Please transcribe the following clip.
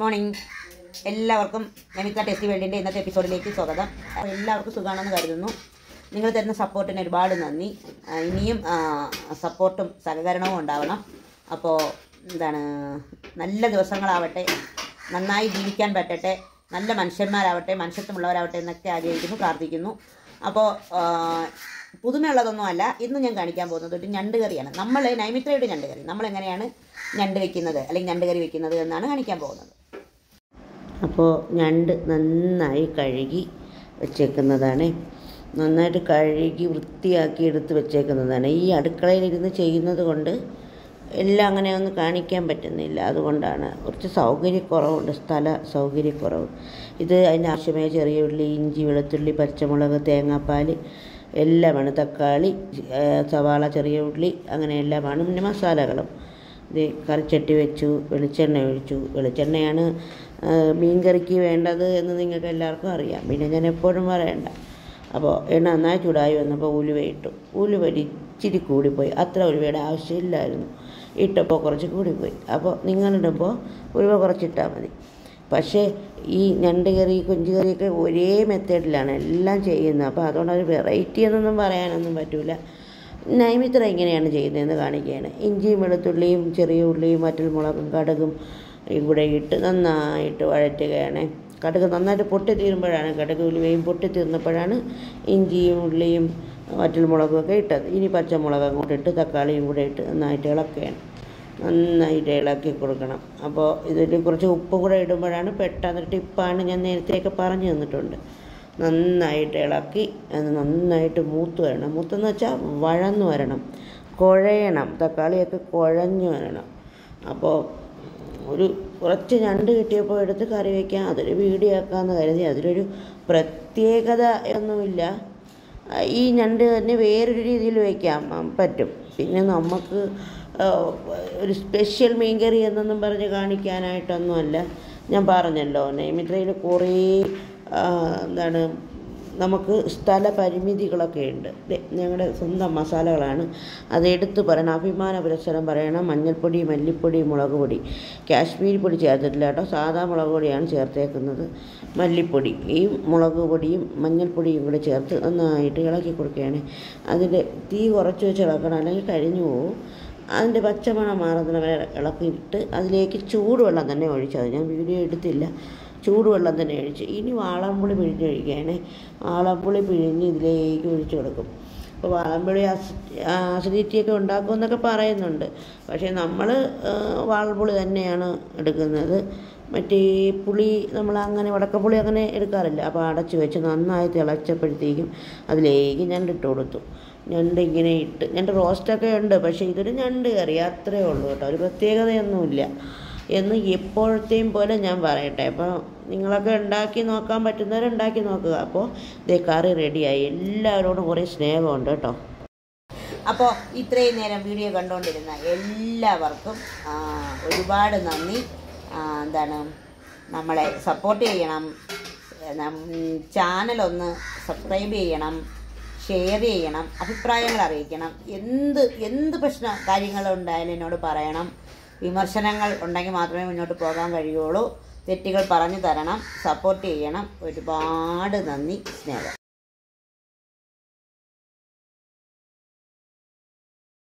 morning എല്ലാവർക്കും Namitha test വേൾഡിൻ്റെ ഇന്നത്തെ എപ്പിസോഡിലേക്ക് സ്വാഗതം അപ്പോൾ എല്ലാവർക്കും സുഖമാണെന്ന് കരുതുന്നു നിങ്ങൾ തരുന്ന സപ്പോർട്ടിന് ഒരുപാട് നന്ദി ആ, ഇനിയും ആ, സപ്പോർട്ടും സഹകരണവും ഉണ്ടാവണം അപ്പോൾ എന്താണ് നല്ല ദിവസങ്ങളാവട്ടെ നന്നായി ജീവിക്കാൻ പറ്റട്ടെ നല്ല മനുഷ്യന്മാരാവട്ടെ മനുഷ്യത്വമുള്ളവരാവട്ടെ എന്നൊക്കെ ആഗ്രഹിക്കുന്നു പ്രാർത്ഥിക്കുന്നു അപ്പോൾ പുതുമയുള്ളതൊന്നും അല്ല ഇന്ന് ഞാൻ കാണിക്കാൻ പോകുന്നത് ഒരു ഞണ്ട് കറിയാണ് നമ്മൾ നൈമിത്രയുടെ ഞണ്ട് കറി നമ്മൾ എങ്ങനെയാണ് ഞണ്ട് വെക്കുന്നത് അല്ലെങ്കിൽ ഞണ്ട് കറി വെക്കുന്നത് എന്നാണ് കാണിക്കാൻ പോകുന്നത് അപ്പോൾ ഞണ്ട് നന്നായി കഴുകി വെച്ചേക്കുന്നതാണ് നന്നായിട്ട് കഴുകി വൃത്തിയാക്കി എടുത്ത് വെച്ചേക്കുന്നതാണ് ഈ അടുക്കളയിലിരുന്ന് ചെയ്യുന്നത് കൊണ്ട് എല്ലാം അങ്ങനെ ഒന്ന് കാണിക്കാൻ പറ്റുന്നില്ല അതുകൊണ്ടാണ് കുറച്ച് സൗകര്യക്കുറവുണ്ട് സ്ഥല സൗകര്യക്കുറവ് ഇത് അതിൻ്റെ ആവശ്യമായ ചെറിയ ഉള്ളി ഇഞ്ചി വെളുത്തുള്ളി പച്ചമുളക് തേങ്ങാപ്പാൽ എല്ലാമാണ് തക്കാളി ഏ, സവാള ചെറിയ ഉള്ളി അങ്ങനെ എല്ലാമാണ് പിന്നെ മസാലകളും ഇത് കറിച്ചട്ടി വെച്ചു വെളിച്ചെണ്ണ ഒഴിച്ചു വെളിച്ചെണ്ണയാണ് ആ, മീൻ കറിക്ക് വേണ്ടത് എന്ന് നിങ്ങൾക്ക് എല്ലാവർക്കും അറിയാം പിന്നെ ഞാൻ എപ്പോഴും പറയണ്ട അപ്പോൾ എണ്ണ നന്നായി ചൂടായി വന്നപ്പോൾ ഉലുവ ഇട്ടു ഉലുവ ഒരു ഇച്ചിരി കൂടിപ്പോയി അത്ര ഉലുവയുടെ ആവശ്യമില്ലായിരുന്നു ഇട്ടപ്പോൾ കുറച്ച് കൂടിപ്പോയി അപ്പോൾ നിങ്ങളിടുമ്പോൾ ഉലുവ കുറച്ചിട്ടാൽ മതി പക്ഷേ ഈ ഞണ്ട് കറി കൊഞ്ച് കറിയൊക്കെ ഒരേ മെത്തേഡിലാണ് എല്ലാം ചെയ്യുന്നത് അപ്പോൾ അതുകൊണ്ട് ഒരു വെറൈറ്റി എന്നൊന്നും പറയാനൊന്നും പറ്റില്ല നൈമിത്ര ഇങ്ങനെയാണ് ചെയ്യുന്നതെന്ന് കാണിക്കുകയാണ് ഇഞ്ചിയും വെളുത്തുള്ളിയും ചെറിയ ഉള്ളിയും വറ്റൽമുളകും കടുകും ഇതും കൂടെ ഇട്ട് നന്നായിട്ട് വഴറ്റുകയാണ് കടുക് നന്നായിട്ട് പൊട്ടി തീരുമ്പോഴാണ് കടുക് ഉലുവയും പൊട്ടി തീർന്നപ്പോഴാണ് ഇഞ്ചിയും ഉള്ളിയും വറ്റൽമുളകും ഒക്കെ ഇട്ടത് ഇനി പച്ചമുളക് അങ്ങോട്ട് ഇട്ട് തക്കാളിയും കൂടെ ഇട്ട് നന്നായിട്ട് ഇളക്കുകയാണ് നന്നായിട്ട് ഇളക്കി കൊടുക്കണം അപ്പോൾ ഇതിൽ കുറച്ച് ഉപ്പ് കൂടെ ഇടുമ്പോഴാണ് പെട്ടെന്ന് ടിപ്പാണ് ഞാൻ നേരത്തെയൊക്കെ പറഞ്ഞു തന്നിട്ടുണ്ട് നന്നായിട്ട് ഇളക്കി അത് നന്നായിട്ട് മൂത്ത് വരണം മൂത്തെന്ന് വെച്ചാൽ വഴന്നു വരണം കുഴയണം തക്കാളിയൊക്കെ കുഴഞ്ഞു വരണം അപ്പോൾ ഒരു കുറച്ച് ഞണ്ട് കിട്ടിയപ്പോൾ എടുത്ത് കറി വയ്ക്കാം അതൊരു വീഡിയോ ആക്കാമെന്ന് കരുതി അതിലൊരു പ്രത്യേകത ഒന്നുമില്ല ആ, ഈ ഞണ്ട് തന്നെ വേറൊരു രീതിയിൽ വയ്ക്കാം ആ, പറ്റും പിന്നെ നമുക്ക് ആ, ഒരു സ്പെഷ്യൽ മീൻകറി എന്നൊന്നും പറഞ്ഞ് കാണിക്കാനായിട്ടൊന്നുമല്ല ഞാൻ പറഞ്ഞല്ലോ നൈമിത്രയിൽ കുറേ ആ, എന്താണ് നമുക്ക് സ്ഥല പരിമിതികളൊക്കെ ഉണ്ട് ദേ, ഞങ്ങളുടെ സ്വന്തം മസാലകളാണ് അത് എടുത്ത് പറയണം അഭിമാന പുരസ്സരം പറയണം മഞ്ഞൾപ്പൊടി മല്ലിപ്പൊടി മുളക് പൊടി കാശ്മീരി പൊടി ചേർത്തിട്ടില്ല കേട്ടോ സാധാ മുളക് പൊടിയാണ് ചേർത്തേക്കുന്നത് മല്ലിപ്പൊടി ഈ മുളക് പൊടിയും മഞ്ഞൾപ്പൊടിയും കൂടെ ചേർത്ത് നന്നായിട്ട് ഇളക്കി കൊടുക്കുകയാണ് അതിൻ്റെ തീ കുറച്ച് വെച്ച് ഇളക്കണം അല്ലെങ്കിൽ കഴിഞ്ഞു പോകും അതിൻ്റെ പച്ചമണം മാറുന്ന വരെ ഇളക്കിയിട്ട് അതിലേക്ക് ചൂടുവെള്ളം തന്നെ ഒഴിച്ചത് ഞാൻ വീഡിയോ എടുത്തില്ല ചൂടുവെള്ളം തന്നെ ഒഴിച്ച് ഇനി വാളംപുളി പിഴിഞ്ഞൊഴിക്കുകയാണ് വാളംപുളി പിഴിഞ്ഞ് ഇതിലേക്ക് ഒഴിച്ചു കൊടുക്കും അപ്പോൾ വാളംപുളി അസിഡിറ്റിയൊക്കെ ഉണ്ടാക്കുമെന്നൊക്കെ പറയുന്നുണ്ട് പക്ഷേ നമ്മൾ വാളംപുളി തന്നെയാണ് എടുക്കുന്നത് മറ്റേ പുളി നമ്മൾ അങ്ങനെ വടക്കപ്പുളി അങ്ങനെ എടുക്കാറില്ല അപ്പോൾ അടച്ചു വെച്ച് നന്നായി തിളച്ചപ്പോഴത്തേക്കും അതിലേക്ക് ഞണ്ട് ഇട്ട് കൊടുത്തു ഞണ്ട് ഇങ്ങനെ ഇട്ട് ഞണ്ട് റോസ്റ്റൊക്കെ ഉണ്ട് പക്ഷേ ഇതൊരു ഞണ്ട് കറി അത്രേ ഉള്ളൂ കേട്ടോ ഒരു പ്രത്യേകതയൊന്നുമില്ല എന്ന് എപ്പോഴത്തെയും പോലെ ഞാൻ പറയട്ടെ അപ്പോൾ നിങ്ങളൊക്കെ ഉണ്ടാക്കി നോക്കാൻ പറ്റുന്നവർ ഉണ്ടാക്കി നോക്കുക അപ്പോൾ ഇതേ കറി റെഡിയായി എല്ലാവരോടും കുറേ സ്നേഹമുണ്ട് കേട്ടോ അപ്പോൾ ഇത്രയും നേരം വീഡിയോ കണ്ടുകൊണ്ടിരുന്ന എല്ലാവർക്കും ആ, ഒരുപാട് നന്ദി ആ, എന്താണ് നമ്മളെ സപ്പോർട്ട് ചെയ്യണം ചാനലൊന്ന് സബ്സ്ക്രൈബ് ചെയ്യണം ഷെയർ ചെയ്യണം അഭിപ്രായങ്ങൾ അറിയിക്കണം എന്ത് എന്ത് പ്രശ്ന കാര്യങ്ങളുണ്ടായാലും എന്നോട് പറയണം വിമർശനങ്ങൾ ഉണ്ടെങ്കിൽ മാത്രമേ മുന്നോട്ട് പോകാൻ കഴിയുള്ളൂ തെറ്റുകൾ പറഞ്ഞു തരണം സപ്പോർട്ട് ചെയ്യണം ഒരുപാട് നന്ദി സ്നേഹം